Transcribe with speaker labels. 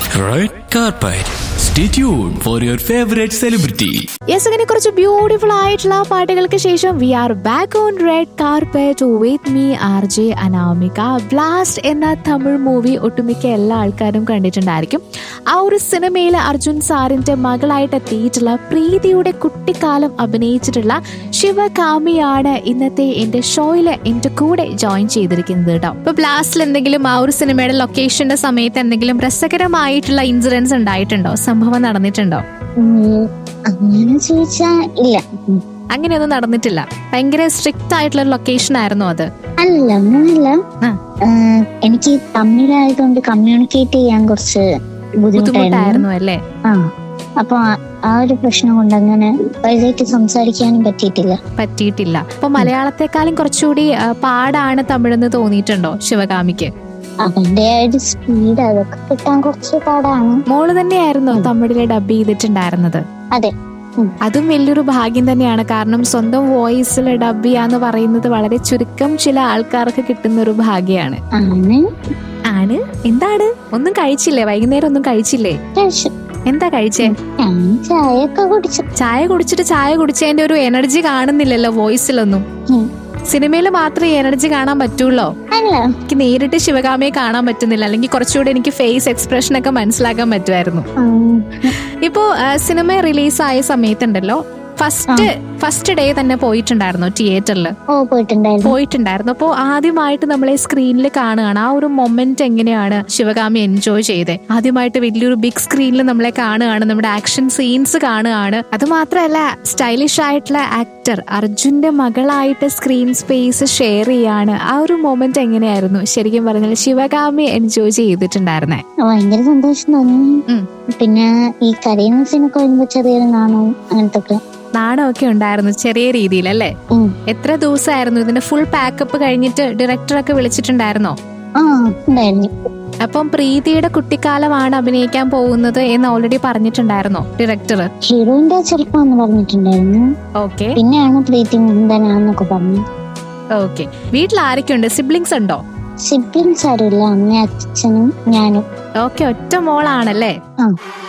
Speaker 1: Red carpet. Stay tuned for your favorite celebrity.
Speaker 2: Yes അങ്ങനെ കുറച്ച് beautiful ആയിട്ടുള്ള പാട്ടുകൾക്ക് ശേഷം we are back on red carpet with me R J Anamika blast എന്ന Tamil movie ഒട്ടുമിക്ക എല്ലാ ആൾക്കാരും കണ്ടിട്ടുണ്ടായിരിക്കും ആ ഒരു സിനിമയിൽ അർജുൻ സാറിന്റെ മകളായിട്ട് എത്തിയിട്ടുള്ള പ്രീതിയുടെ കുട്ടിക്കാലം അഭിനയിച്ചിട്ടുള്ള ശിവകാമിയാണ് ഇന്നത്തെ എന്റെ ഷോയില് എന്റെ കൂടെ ജോയിൻ ചെയ്തിരിക്കുന്നത് കേട്ടോ ഇപ്പൊ ബ്ലാസ്റ്റിൽ എന്തെങ്കിലും ആ ഒരു സിനിമയുടെ ലൊക്കേഷന്റെ സമയത്ത് എന്തെങ്കിലും രസകരമായിട്ടുള്ള ഇൻസിഡൻസ് ഉണ്ടായിട്ടുണ്ടോ സംഭവം നടന്നിട്ടുണ്ടോ
Speaker 3: ഉം, അങ്ങനെ ചോദിച്ചാ ഇല്ല ഉം.
Speaker 2: അങ്ങനെയൊന്നും നടന്നിട്ടില്ല ഭയങ്കര സ്ട്രിക്റ്റ് ആയിട്ടുള്ള ലൊക്കേഷൻ ആയിരുന്നു അത്
Speaker 3: അല്ല അങ്ങനല്ല
Speaker 2: ആ.
Speaker 3: ഏഹ്, എനിക്ക് തമിഴായതുകൊണ്ട് കമ്മ്യൂണിക്കേറ്റ് ചെയ്യാൻ കുറച്ച് ബുദ്ധിമുട്ടായിരുന്നു
Speaker 2: ബുദ്ധിമുട്ടായിരുന്നു അല്ലേ
Speaker 3: ആ അപ്പൊ ആ- ആ ഒരു പ്രശ്നം കൊണ്ട് അങ്ങനെ വലുതായിട്ട് സംസാരിക്കാനും പറ്റിയിട്ടില്ല
Speaker 2: പറ്റിയിട്ടില്ല അപ്പൊ മലയാളത്തെക്കാളും കുറച്ചുകൂടി ആ, പാടാണ് തമിഴെന്ന് തോന്നിയിട്ടുണ്ടോ ശിവകാമിക്ക്
Speaker 3: അവന്റെ ആ ഒരു സ്പീഡ് അതൊക്കെ കിട്ടാൻ കുറച്ച് പാടാണ്
Speaker 2: മോള് തന്നെയായിരുന്നു തമിഴിലെ ഡബ് ചെയ്തിട്ടുണ്ടായിരുന്നത്
Speaker 3: അതെ
Speaker 2: അതും വലിയൊരു ഭാഗ്യം തന്നെയാണ് കാരണം സ്വന്തം വോയിസിൽ ഡബ് ചെയ്യാന്ന് പറയുന്നത് വളരെ ചുരുക്കം ചില ആൾക്കാർക്ക് കിട്ടുന്ന ഒരു ഭാഗ്യമാണ്
Speaker 3: ആണ്
Speaker 2: ആണ് എന്താണ് ഒന്നും കഴിച്ചില്ലേ വൈകുന്നേരം ഒന്നും കഴിച്ചില്ലേ
Speaker 3: കഴിച്ചു
Speaker 2: എന്താ കഴിച്ചേ
Speaker 3: ഞാൻ ചായയൊക്കെ കുടിച്ചു
Speaker 2: ചായ കുടിച്ചിട്ട് ചായ കുടിച്ചതിന്റെ ഒരു എനർജി കാണുന്നില്ലല്ലോ വോയിസിലൊന്നും
Speaker 3: ഉം.
Speaker 2: സിനിമയിൽ മാത്രമേ എനർജി കാണാൻ പറ്റുള്ളൂ
Speaker 3: അല്ല
Speaker 2: എനിക്ക് നേരിട്ട് ശിവകാമിയെ കാണാൻ പറ്റുന്നില്ല അല്ലെങ്കിൽ കുറച്ചുകൂടി എനിക്ക് ഫേസ് എക്സ്പ്രഷൻ ഒക്കെ മനസ്സിലാക്കാൻ പറ്റുമായിരുന്നു
Speaker 3: ഉം,
Speaker 2: ഇപ്പോ ആ, സിനിമ റിലീസായ സമയത്തുണ്ടല്ലോ ഫസ്റ്റ് ഫസ്റ്റ് ഡേ തന്നെ പോയിട്ടുണ്ടായിരുന്നു തിയേറ്ററിൽ
Speaker 3: ഓ പോയിട്ടുണ്ടായിരുന്നു
Speaker 2: പോയിട്ടുണ്ടായിരുന്നു അപ്പോൾ ആദ്യമായിട്ട് നമ്മളെ സ്ക്രീനിൽ കാണുകയാണ് ആ ഒരു മൊമെന്റ് എങ്ങനെയാണ് ശിവകാമി എൻജോയ് ചെയ്തത് ആദ്യമായിട്ട് വലിയൊരു ബിഗ് സ്ക്രീനിൽ നമ്മളെ കാണുകയാണ് നമ്മുടെ ആക്ഷൻ സീൻസ് കാണുകയാണ് അത് മാത്രമല്ല സ്റ്റൈലിഷ് ആയിട്ടുള്ള ആക്ടർ അർജുന്റെ മകളായിട്ട് സ്ക്രീൻ സ്പേസ് ഷെയർ ചെയ്യാണ് ആ ഒരു മൊമെന്റ് എങ്ങനെയായിരുന്നു ശരിക്കും പറഞ്ഞാൽ ശിവകാമി എൻജോയ് ചെയ്തിട്ടുണ്ടായിരുന്നേ
Speaker 3: ഭയങ്കര സന്തോഷം തോന്നി
Speaker 2: ഉം.
Speaker 3: പിന്നെ ഈ കരയുന്ന സീനൊക്കെ വരുമ്പോ ചെറിയൊരു നാണവും അങ്ങനത്തെ ഒക്കെ
Speaker 2: നാണമൊക്കെ ഉണ്ടായിരുന്നു ചെറിയ രീതിയിൽ അല്ലേ
Speaker 3: ഉം.
Speaker 2: എത്ര ദിവസമായിരുന്നു ഇതിന്റെ ഫുൾ പാക്കപ്പ് കഴിഞ്ഞിട്ട് ഡയറക്ടറൊക്കെ വിളിച്ചിട്ടുണ്ടായിരുന്നോ
Speaker 3: ആ ഉണ്ടായിരുന്നു
Speaker 2: അപ്പം പ്രീതിയുടെ കുട്ടിക്കാലമാണ് അഭിനയിക്കാൻ പോകുന്നത് എന്ന് ഓൾറെഡി പറഞ്ഞിട്ടുണ്ടായിരുന്നോ ഡയറക്ടർ
Speaker 3: ഹീറോയിന്റെ ചെറുപ്പം എന്ന് പറഞ്ഞിട്ടുണ്ടായിരുന്നു
Speaker 2: ഓക്കെ
Speaker 3: പിന്നെയാണ് പ്രീതി മുന്തനാന്നൊക്കെ പറഞ്ഞു
Speaker 2: ഓക്കെ വീട്ടിൽ ആരൊക്കെയുണ്ട് സിബ്ലിങ്സ് ഉണ്ടോ
Speaker 3: സിബ്ലിങ്സ് ആരുമില്ല അമ്മയും അച്ഛനും ഞാനും
Speaker 2: ഓക്കെ ഒറ്റ മോളാണല്ലേ
Speaker 3: ആ